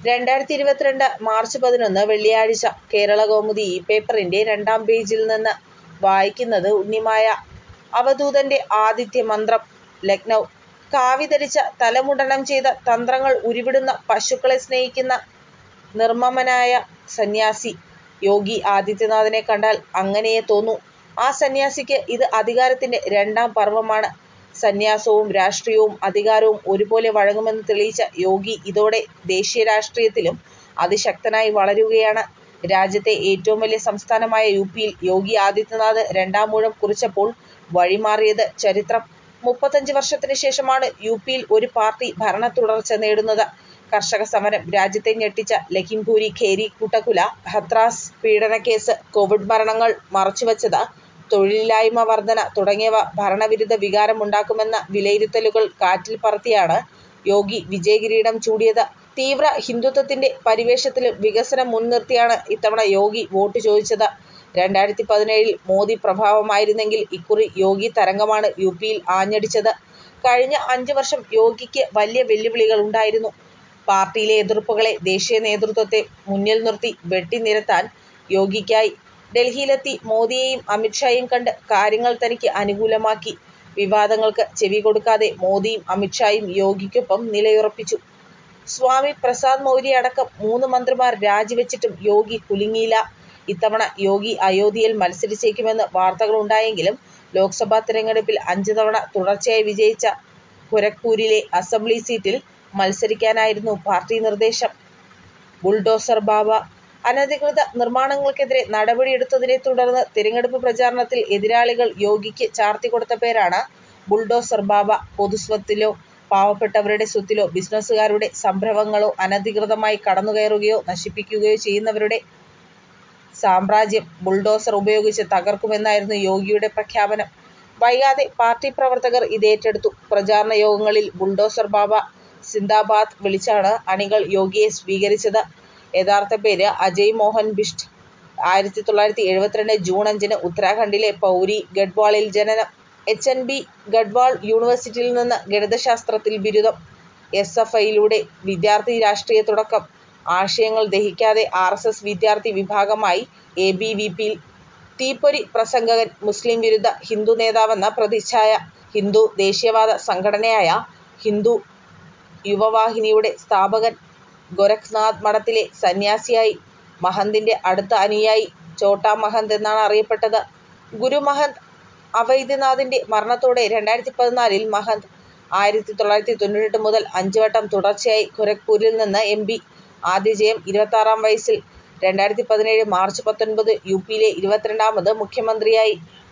രണ്ടായിരത്തി ഇരുപത്തിരണ്ട് മാർച്ച് പതിനൊന്ന് വെള്ളിയാഴ്ച കേരളകൗമുദി ഈ പേപ്പറിന്റെ രണ്ടാം പേജിൽ നിന്ന് വായിക്കുന്നത് ഉണ്ണിമായ. അവധൂതന്റെ ആതിഥ്യമന്ത്രം ലക്നൗ കാവി ധരിച്ച തലമുണ്ഡനം ചെയ്ത തന്ത്രങ്ങൾ ഉരുവിടുന്ന പശുക്കളെ സ്നേഹിക്കുന്ന നിർമ്മമനായ സന്യാസി. യോഗി ആദിത്യനാഥിനെ കണ്ടാൽ അങ്ങനെയേ തോന്നൂ. ആ സന്യാസിക്ക് ഇത് അധികാരത്തിന്റെ രണ്ടാം പർവമാണ്. സന്യാസവും രാഷ്ട്രീയവും അധികാരവും ഒരുപോലെ വഴങ്ങുമെന്ന് തെളിയിച്ച യോഗി ഇതോടെ ദേശീയ രാഷ്ട്രീയത്തിലും അതിശക്തനായി വളരുകയാണ്. രാജ്യത്തെ ഏറ്റവും വലിയ സംസ്ഥാനമായ യുപിയിൽ യോഗി ആദിത്യനാഥ് രണ്ടാമൂഴം കുറിച്ചപ്പോൾ വഴിമാറിയത് ചരിത്രം. മുപ്പത്തഞ്ച് വർഷത്തിന് ശേഷമാണ് യുപിയിൽ ഒരു പാർട്ടി ഭരണത്തുടർച്ച നേടുന്നത്. കർഷക സമരം, രാജ്യത്തെ ഞെട്ടിച്ച ലഖിംപൂരി ഖേരി കൂട്ടക്കൊല, ഹത്രാസ് പീഡനക്കേസ്, കോവിഡ് മരണങ്ങൾ മറച്ചുവച്ചത്, തൊഴിലില്ലായ്മ വർധന തുടങ്ങിയവ ഭരണവിരുദ്ധ വികാരമുണ്ടാക്കുമെന്ന വിലയിരുത്തലുകൾ കാറ്റിൽ പറത്തിയാണ് യോഗി വിജയകിരീടം ചൂടിയത്. തീവ്ര ഹിന്ദുത്വത്തിന്റെ പരിവേഷത്തിലും വികസനം മുൻനിർത്തിയാണ് ഇത്തവണ യോഗി വോട്ട് ചോദിച്ചത്. രണ്ടായിരത്തി പതിനേഴിൽ മോദി പ്രഭാവമായിരുന്നെങ്കിൽ ഇക്കുറി യോഗി തരംഗമാണ് യുപിയിൽ ആഞ്ഞടിച്ചത്. കഴിഞ്ഞ അഞ്ച് വർഷം യോഗിക്ക് വലിയ വെല്ലുവിളികളുണ്ടായിരുന്നു. പാർട്ടിയിലെ എതിർപ്പുകളെ ദേശീയ നേതൃത്വത്തെ മുന്നിൽ നിർത്തി വെട്ടിനിരത്താൻ യോഗിക്കായി. ഡൽഹിയിലെത്തി മോദിയെയും അമിത് ഷായെയും കണ്ട് കാര്യങ്ങൾ തനിക്ക് അനുകൂലമാക്കി. വിവാദങ്ങൾക്ക് ചെവികൊടുക്കാതെ മോദിയും അമിത് ഷായും യോഗിക്കൊപ്പം നിലയുറപ്പിച്ചു. സ്വാമി പ്രസാദ് മൗര്യയടക്കം മൂന്ന് മന്ത്രിമാർ രാജിവച്ചിട്ടും യോഗി കുലുങ്ങിയില്ല. ഇത്തവണ യോഗി അയോധ്യയിൽ മത്സരിച്ചേക്കുമെന്ന് വാർത്തകളുണ്ടായെങ്കിലും ലോക്സഭാ തിരഞ്ഞെടുപ്പിൽ അഞ്ച് തവണ തുടർച്ചയായി വിജയിച്ച ഗോരഖ്പൂരിലെ അസംബ്ലി സീറ്റിൽ മത്സരിക്കാനായിരുന്നു പാർട്ടി നിർദ്ദേശം. ബുൾഡോസർ ബാബ അനധികൃത നിർമാണങ്ങൾക്കെതിരെ നടപടിയെടുത്തതിനെ തുടർന്ന് തിരഞ്ഞെടുപ്പ് പ്രചാരണത്തിൽ എതിരാളികൾ യോഗിക്ക് ചാർത്തിക്കൊടുത്ത പേരാണ് ബുൾഡോസർ ബാബ. പൊതുസ്വത്തിലോ പാവപ്പെട്ടവരുടെ സ്വത്തിലോ ബിസിനസുകാരുടെ സംരംഭങ്ങളോ അനധികൃതമായി കടന്നുകയറുകയോ നശിപ്പിക്കുകയോ ചെയ്യുന്നവരുടെ സാമ്രാജ്യം ബുൾഡോസർ ഉപയോഗിച്ച് തകർക്കുമെന്നായിരുന്നു യോഗിയുടെ പ്രഖ്യാപനം. വൈകാതെ പാർട്ടി പ്രവർത്തകർ ഇതേറ്റെടുത്തു. പ്രചാരണ യോഗങ്ങളിൽ ബുൾഡോസർ ബാബ സിന്ദാബാദ് വിളിച്ചാണ് അണികൾ യോഗിയെ സ്വീകരിച്ചത്. യഥാർത്ഥ പേര് അജയ് മോഹൻ ബിഷ്ട്. ആയിരത്തി തൊള്ളായിരത്തി എഴുപത്തിരണ്ട് ജൂൺ അഞ്ചിന് ഉത്തരാഖണ്ഡിലെ പൗരി ഗഡ്വാളിൽ ജനനം. എച്ച് എൻ ബി ഗഡ്വാൾ യൂണിവേഴ്സിറ്റിയിൽ നിന്ന് ഗണിതശാസ്ത്രത്തിൽ ബിരുദം. എസ് എഫ് ഐയിലൂടെ വിദ്യാർത്ഥി രാഷ്ട്രീയ തുടക്കം. ആശയങ്ങൾ ദഹിക്കാതെ ആർ എസ് എസ് വിദ്യാർത്ഥി വിഭാഗമായി എ ബി വി പിയിൽ. തീപ്പൊരി പ്രസംഗകൻ, മുസ്ലിം വിരുദ്ധ ഹിന്ദു നേതാവെന്ന പ്രതിച്ഛായ. ഹിന്ദു ദേശീയവാദ സംഘടനയായ ഹിന്ദു യുവവാഹിനിയുടെ സ്ഥാപകൻ. ഗോരഖ്നാഥ് മഠത്തിലെ സന്യാസിയായി. മഹന്തിന്റെ അടുത്ത അനുയായി. ഛോട്ടാ മഹന്ത് എന്നാണ് അറിയപ്പെട്ടത്. ഗുരു മഹന്ത് അവൈദ്യനാഥിന്റെ മരണത്തോടെ രണ്ടായിരത്തി പതിനാലിൽ മഹന്ത്. ആയിരത്തി തൊള്ളായിരത്തി തൊണ്ണൂറ്റെട്ട് മുതൽ അഞ്ച് വട്ടം തുടർച്ചയായി ഗോരഖ്പൂരിൽ നിന്ന് എം പി. ആദ്യ ജയം ഇരുപത്താറാം വയസ്സിൽ. രണ്ടായിരത്തി പതിനേഴ് മാർച്ച് പത്തൊൻപത് യുപിയിലെ ഇരുപത്തിരണ്ടാമത് മുഖ്യമന്ത്രിയായി.